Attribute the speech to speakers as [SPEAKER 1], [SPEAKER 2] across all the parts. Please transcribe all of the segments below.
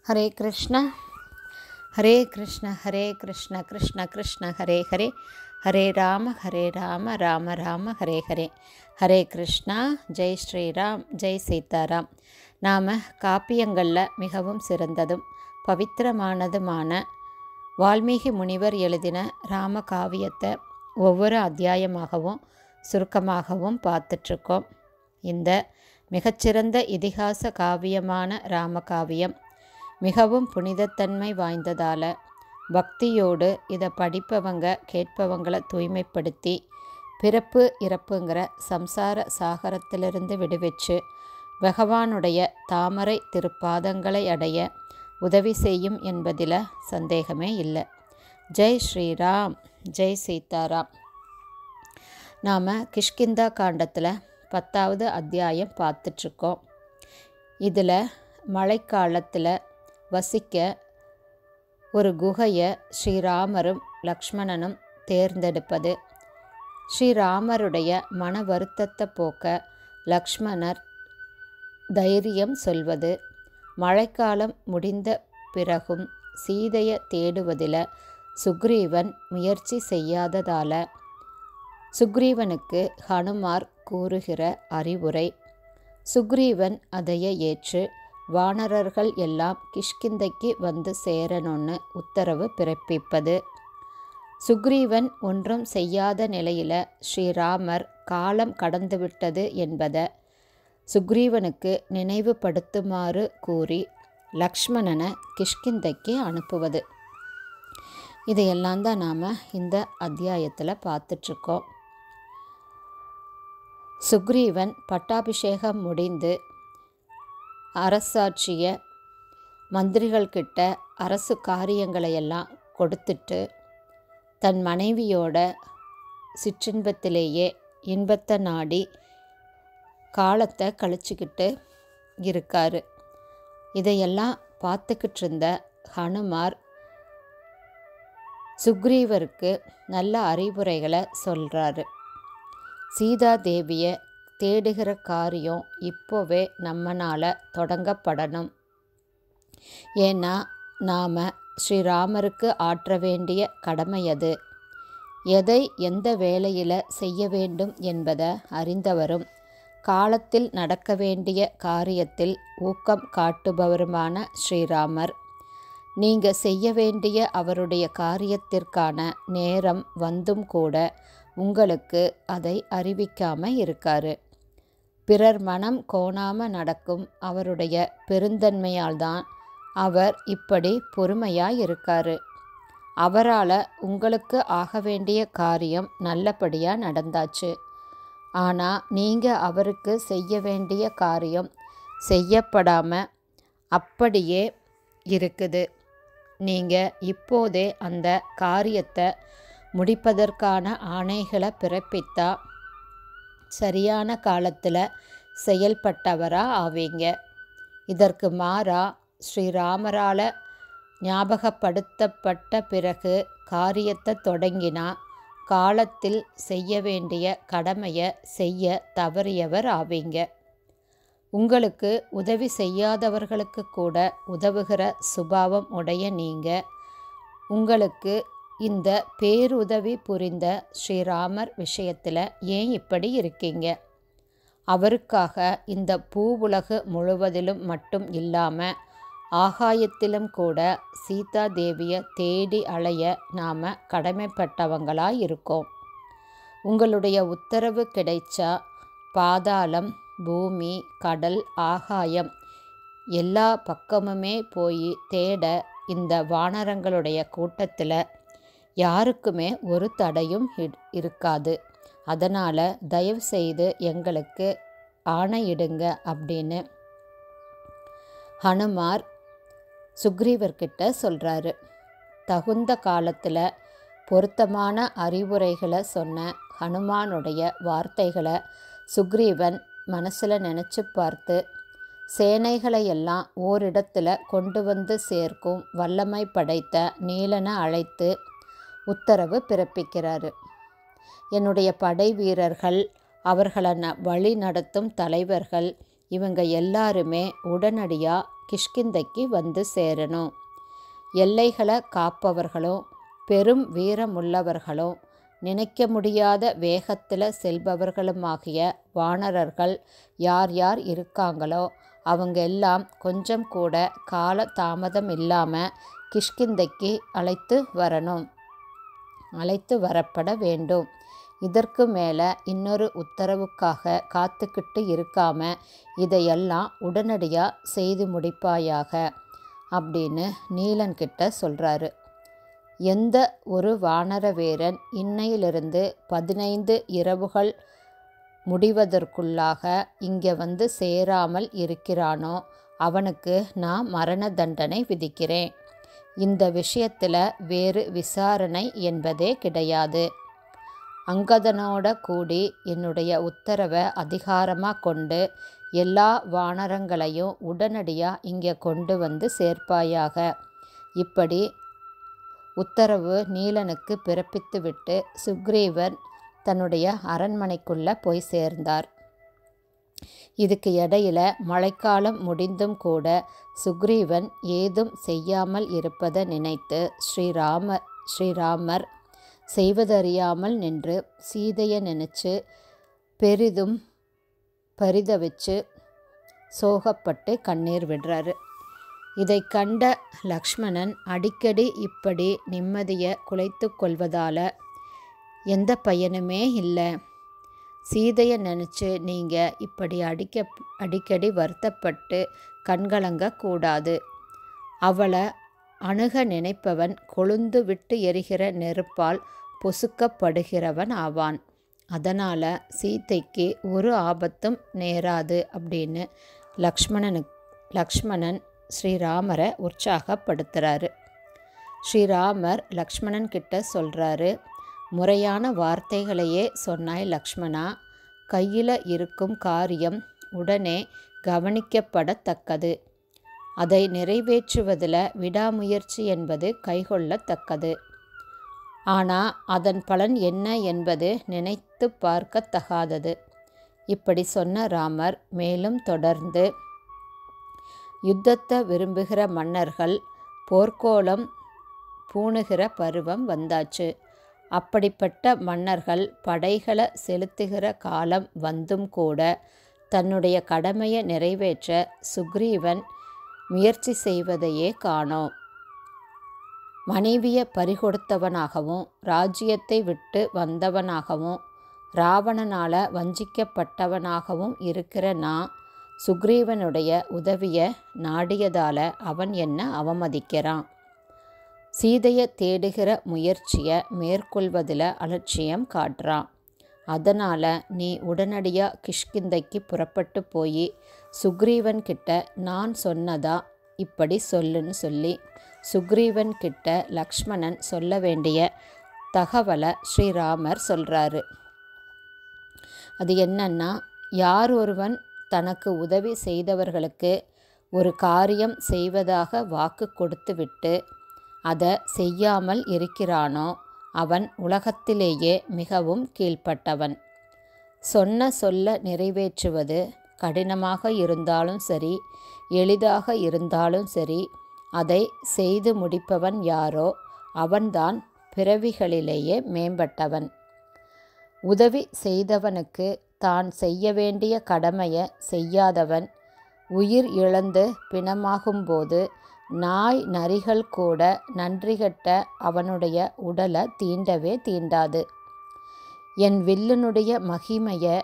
[SPEAKER 1] ஹரே கிருஷ்ண ஹரே கிருஷ்ண ஹரே கிருஷ்ண கிருஷ்ண கிருஷ்ண ஹரே ஹரே ஹரே ராம ஹரே ராம ராம ராம ஹரே ஹரே ஹரே கிருஷ்ணா ஜெய் ஸ்ரீராம் ஜெய் சீதாராம் நாம் காப்பியங்களில் மிகவும் சிறந்ததும் பவித்திரமானதுமான வால்மீகி முனிவர் எழுதின ராம காவியத்தை ஒவ்வொரு அத்தியாயமாகவும் சுருக்கமாகவும் பார்த்துட்ருக்கோம் இந்த மிகச்சிறந்த இதிகாச காவியமான ராமகாவியம் மிகவும் புனிதத்தன்மை வாய்ந்ததால் பக்தியோடு இதை படிப்பவங்க கேட்பவங்களை தூய்மைப்படுத்தி பிறப்பு இறப்புங்கிற சம்சார சாகரத்திலிருந்து விடுவிச்சு பகவானுடைய தாமரை திருப்பாதங்களை அடைய உதவி செய்யும் என்பதில் சந்தேகமே இல்லை ஜெய் ஸ்ரீராம் ஜெய் சீதாராம் நாம் கிஷ்கிந்தா காண்டத்தில் பத்தாவது அத்தியாயம் பார்த்துட்ருக்கோம் இதில் மழைக்காலத்தில் வசிக்க ஒரு குகையை ஸ்ரீராமரும் லக்ஷ்மணனும் தேர்ந்தெடுப்பது ஸ்ரீராமருடைய மன வருத்தத்தை போக்க லக்ஷ்மணர் தைரியம் சொல்வது மழைக்காலம் முடிந்த பிறகும் சீதையை தேடுவதில் சுக்ரீவன் முயற்சி செய்யாததால் சுக்ரீவனுக்கு ஹனுமார் கூறுகிற அறிவுரை சுக்ரீவன் அதைய ஏற்று வானரர்கள் எல்லாம் கிஷ்கிந்தைக்கு வந்து சேரணும்னு உத்தரவு பிறப்பிப்பது சுக்ரீவன் ஒன்றும் செய்யாத நிலையில் ஸ்ரீராமர் காலம் கடந்துவிட்டது என்பதை சுக்ரீவனுக்கு நினைவுபடுத்துமாறு கூறி லக்ஷ்மணனை கிஷ்கிந்தைக்கு அனுப்புவது இதையெல்லாம் தான் நாம் இந்த அத்தியாயத்தில் பார்த்துட்ருக்கோம் சுக்ரீவன் பட்டாபிஷேகம் முடிந்து அரசாட்சிய மந்திரிகள்கிட்ட அரசு காரியங்களையெல்லாம் கொடுத்துட்டு தன் மனைவியோட சிற்றின்பத்திலேயே இன்பத்தை நாடி காலத்தை கழிச்சுக்கிட்டு இருக்கார் இதையெல்லாம் பார்த்துக்கிட்டு இருந்த ஹனுமார் சுக்ரீவருக்கு நல்ல அறிவுரைகளை சொல்கிறாரு சீதா தேவியை தேடுகிற காரியம் இப்போவே நம்மனால் தொடங்கப்படணும் ஏன்னா நாம் ஸ்ரீராமருக்கு ஆற்ற வேண்டிய கடமை அது எதை எந்த வேளையில் செய்ய வேண்டும் என்பதை அறிந்தவரும் காலத்தில் நடக்க வேண்டிய காரியத்தில் ஊக்கம் காட்டுபவருமான ஸ்ரீராமர் நீங்கள் செய்ய வேண்டிய அவருடைய காரியத்திற்கான நேரம் வந்தும் கூட உங்களுக்கு அதை அறிவிக்காம இருக்காரு பிறர் மனம் கோணாம நடக்கும் அவருடைய பெருந்தன்மையால்தான் அவர் இப்படி பொறுமையாக இருக்காரு அவரால் உங்களுக்கு ஆக வேண்டிய காரியம் நல்லபடியாக நடந்தாச்சு ஆனால் நீங்கள் அவருக்கு செய்ய வேண்டிய காரியம் செய்யப்படாமல் அப்படியே இருக்குது நீங்கள் இப்போதே அந்த காரியத்தை முடிப்பதற்கான ஆணைகளை பிறப்பித்தா சரியான காலத்தில் செயல்பட்டவராக ஆவீங்க இதற்கு மாறா ஸ்ரீராமரால் ஞாபகப்படுத்தப்பட்ட பிறகு காரியத்தை தொடங்கினா காலத்தில் செய்ய வேண்டிய கடமையை செய்ய தவறியவர் ஆவீங்க உங்களுக்கு உதவி செய்யாதவர்களுக்கு கூட உதவுகிற சுபாவம் உடைய நீங்கள் உங்களுக்கு இந்த பேருதவி புரிந்த ஸ்ரீராமர் விஷயத்தில் ஏன் இப்படி இருக்கீங்க அவருக்காக இந்த பூவுலகு முழுவதிலும் மட்டும் இல்லாமல் ஆகாயத்திலும் கூட சீதா தேவியை தேடி அலைய நாம் கடமைப்பட்டவங்களாக இருக்கோம் உங்களுடைய உத்தரவு கிடைச்சா பாதாளம் பூமி கடல் ஆகாயம் எல்லா பக்கமுமே போய் தேட இந்த வானரங்களுடைய கூட்டத்தில் யாருக்குமே ஒரு தடையும் இருக்காது அதனால் தயவு செய்து எங்களுக்கு ஆணையிடுங்க அப்படின்னு ஹனுமார் சுக்ரீவர்கிட்ட சொல்கிறாரு தகுந்த காலத்தில் பொருத்தமான அறிவுரைகளை சொன்ன ஹனுமானுடைய வார்த்தைகளை சுக்ரீவன் மனசில் நினச்சி பார்த்து சேனைகளை எல்லாம் ஓரிடத்தில் கொண்டு வந்து சேர்க்கும் வல்லமை படைத்த நீலனை அழைத்து உத்தரவு பிறப்பிக்கிறாரு என்னுடைய படை வீரர்கள் அவர்களை ந வழி நடத்தும் தலைவர்கள் இவங்க எல்லாருமே உடனடியாக கிஷ்கிந்தைக்கு வந்து சேரணும் எல்லைகளை காப்பவர்களும் பெரும் வீரமுள்ளவர்களும் நினைக்க முடியாத வேகத்தில் செல்பவர்களுமாகிய வானரர்கள் யார் யார் இருக்காங்களோ அவங்க எல்லாம் கொஞ்சம் கூட கால தாமதம் இல்லாமல் கிஷ்கிந்தைக்கு அழைத்து வரணும் அழைத்து வரப்பட வேண்டும் இதற்கு மேலே இன்னொரு உத்தரவுக்காக காத்துக்கிட்டு இருக்காம இதையெல்லாம் உடனடியாக செய்து முடிப்பாயாக அப்படின்னு நீலன்கிட்ட சொல்கிறாரு எந்த ஒரு வானர வீரன் இன்னையிலிருந்து பதினைந்து இரவுகள் முடிவதற்குள்ளாக இங்கே வந்து சேராமல் இருக்கிறானோ அவனுக்கு நான் மரண தண்டனை விதிக்கிறேன் இந்த விஷயத்தில் வேறு விசாரணை என்பதே கிடையாது அங்கதனோட கூடி என்னுடைய உத்தரவை அதிகாரமாக கொண்டு எல்லா வானரங்களையும் உடனடியாக இங்கே கொண்டு வந்து சேர்ப்பாயாக இப்படி உத்தரவு நீலனுக்கு பிறப்பித்துவிட்டு சுக்ரீவன் தன்னுடைய அரண்மனைக்குள்ளே போய் சேர்ந்தார் இதுக்கு இடையில மழைக்காலம் முடிந்தும் கூட சுக்ரீவன் ஏதும் செய்யாமல் இருப்பதை நினைத்து ஸ்ரீராமர் ஸ்ரீராமர் செய்வதறியாமல் நின்று சீதையை நினச்சி பெரிதும் பரிதவிச்சு சோகப்பட்டு கண்ணீர் விடுறாரு இதை கண்ட லக்ஷ்மணன் அடிக்கடி இப்படி நிம்மதியை குலைத்து கொள்வதால் எந்த பயனுமே இல்லை சீதையை நினச்சி நீங்கள் இப்படி அடிக்க அடிக்கடி வருத்தப்பட்டு கண்கலங்க கூடாது அவளை அணுக நினைப்பவன் கொழுந்து விட்டு எரிகிற நெருப்பால் பொசுக்கப்படுகிறவன் ஆவான் அதனால் சீதைக்கு ஒரு ஆபத்தும் நேராது அப்படின்னு லக்ஷ்மணனுக்கு லக்ஷ்மணன் ஸ்ரீராமரை உற்சாகப்படுத்துகிறாரு ஸ்ரீராமர் லக்ஷ்மணன் கிட்ட சொல்கிறாரு முறையான வார்த்தைகளையே சொன்னாய் லக்ஷ்மணா கையில் இருக்கும் காரியம் உடனே கவனிக்கப்படத்தக்கது அதை நிறைவேற்றுவதில் விடாமுயற்சி என்பது கைகொள்ளத்தக்கது ஆனால் அதன் பலன் என்ன என்பது நினைத்து பார்க்கத்தகாதது இப்படி சொன்ன ராமர் மேலும் தொடர்ந்து யுத்தத்தை விரும்புகிற மன்னர்கள் போர்க்கோலம் பூணுகிற பருவம் வந்தாச்சு அப்படிப்பட்ட மன்னர்கள் படைகளை செலுத்துகிற காலம் வந்தும் கூட தன்னுடைய கடமையை நிறைவேற்ற சுக்ரீவன் முயற்சி செய்வதையே காணோம் மனைவியை பறிகொடுத்தவனாகவும் ராஜ்யத்தை விட்டு வந்தவனாகவும் ராவணனால் வஞ்சிக்கப்பட்டவனாகவும் இருக்கிற நான் சுக்ரீவனுடைய உதவியை நாடியதால் அவன் என்ன அவமதிக்கிறான் சீதையை தேடுகிற முயற்சியை மேற்கொள்வதில் அலட்சியம் காட்டுறான் அதனால் நீ உடனடியாக கிஷ்கிந்தைக்கு புறப்பட்டு போய் சுக்ரீவன் கிட்ட நான் சொன்னதா இப்படி சொல்லுன்னு சொல்லி சுக்ரீவன் கிட்ட லக்ஷ்மணன் சொல்ல வேண்டிய தகவலை ஸ்ரீராமர் சொல்கிறாரு அது என்னன்னா யார் ஒருவன் தனக்கு உதவி செய்தவர்களுக்கு ஒரு காரியம் செய்வதாக வாக்கு கொடுத்துவிட்டு அதை செய்யாமல் இருக்கிறானோ அவன் உலகத்திலேயே மிகவும் கீழ்ப்பட்டவன் சொன்ன சொல்ல நிறைவேற்றுவது கடினமாக இருந்தாலும் சரி எளிதாக இருந்தாலும் சரி அதை செய்து முடிப்பவன் யாரோ அவன்தான் பிறவிகளிலேயே மேம்பட்டவன் உதவி செய்தவனுக்கு தான் செய்ய வேண்டிய கடமையை செய்யாதவன் உயிர் இழந்து பிணமாகும்போது நாய் நரிகள் கூட நன்றிகட்ட அவனுடைய உடலை தீண்டவே தீண்டாது என் வில்லினுடைய மகிமையை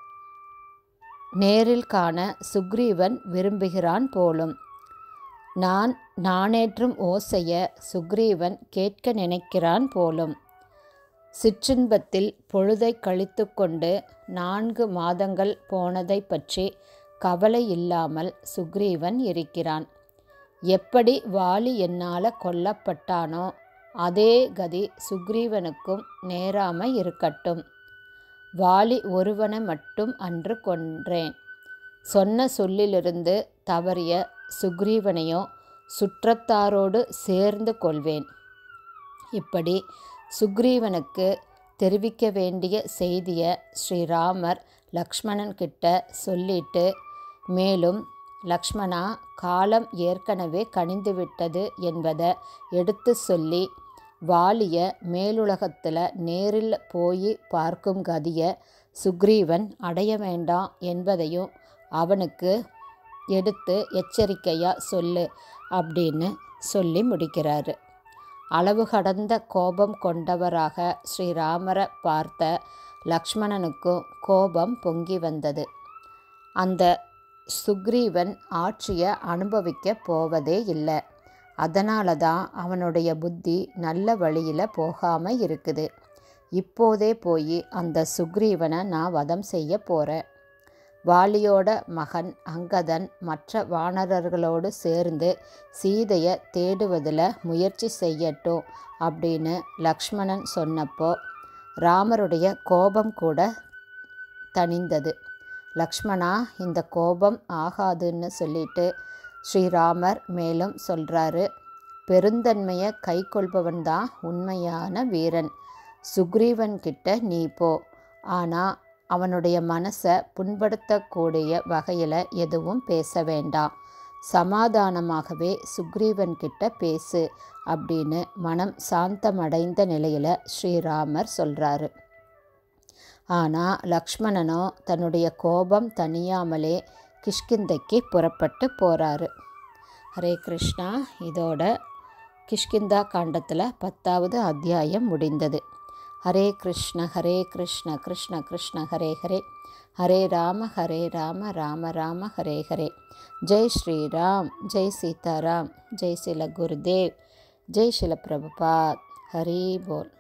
[SPEAKER 1] நேரில் காண சுக்ரீவன் விரும்புகிறான் போலும் நான் நானேற்றும் ஓசைய சுக்ரீவன் கேட்க நினைக்கிறான் போலும் சிற்றின்பத்தில் பொழுதை கழித்து கொண்டு நான்கு மாதங்கள் போனதை பற்றி கவலை இல்லாமல் சுக்ரீவன் இருக்கிறான் எப்படி வாலி என்னால் கொல்லப்பட்டானோ அதே கதி சுக்ரீவனுக்கும் நேராம இருக்கட்டும் வாலி ஒருவனை மட்டும் அன்று கொன்றேன் சொன்ன சொல்லிலிருந்து தவறிய சுக்ரீவனையோ சுற்றத்தாரோடு சேர்ந்து கொள்வேன் இப்படி சுக்ரீவனுக்கு தெரிவிக்க வேண்டிய செய்தியை ஸ்ரீராமர் லக்ஷ்மணன் கிட்ட சொல்லிட்டு மேலும் லக்ஷ்மணா காலம் ஏற்கனவே கனிந்துவிட்டது என்பதை எடுத்து சொல்லி வாலிய மேலுலகத்தில் நேரில் போய் பார்க்கும் கதியை சுக்ரீவன் அடைய வேண்டாம் என்பதையும் அவனுக்கு எடுத்து எச்சரிக்கையாக சொல்லு அப்படின்னு சொல்லி முடிக்கிறாரு அளவு கடந்த கோபம் கொண்டவராக ஸ்ரீராமரை பார்த்த லக்ஷ்மணனுக்கும் கோபம் பொங்கி வந்தது அந்த சுக்ரீவன் ஆட்சியை அனுபவிக்க போவதே இல்லை அதனால தான் அவனுடைய புத்தி நல்ல வழியில் போகாமல் இருக்குது இப்போதே போய் அந்த சுக்ரீவனை நான் வதம் செய்ய போகிறேன் வாலியோட மகன் அங்கதன் மற்ற வானரர்களோடு சேர்ந்து சீதையை தேடுவதில் முயற்சி செய்யட்டும் அப்படின்னு லக்ஷ்மணன் சொன்னப்போ ராமருடைய கோபம் கூட தணிந்தது லக்ஷ்மணா இந்த கோபம் ஆகாதுன்னு சொல்லிட்டு ஸ்ரீராமர் மேலும் சொல்கிறாரு பெருந்தன்மையை கை கொள்பவன் தான் உண்மையான வீரன் சுக்ரீவன் கிட்ட நீ போ ஆனால் அவனுடைய மனசை புண்படுத்தக்கூடிய வகையில் எதுவும் பேச வேண்டாம் சமாதானமாகவே சுக்ரீவன் கிட்ட பேசு அப்படின்னு மனம் சாந்தமடைந்த நிலையில் ஸ்ரீராமர் சொல்கிறாரு ஆனால் லக்ஷ்மணனோ தன்னுடைய கோபம் தணியாமலே கிஷ்கிந்தைக்கு புறப்பட்டு போகிறாரு ஹரே கிருஷ்ணா இதோட கிஷ்கிந்தா காண்டத்தில் பத்தாவது அத்தியாயம் முடிந்தது ஹரே கிருஷ்ண ஹரே கிருஷ்ண கிருஷ்ண கிருஷ்ண ஹரே ஹரே ஹரே ராம ஹரே ராம ராம ராம ஹரே ஹரே ஜெய் ஸ்ரீராம் ஜெய் சீதாராம் ஜெய் சில குருதேவ் ஜெய் சில பிரபுபாத் ஹரி போல்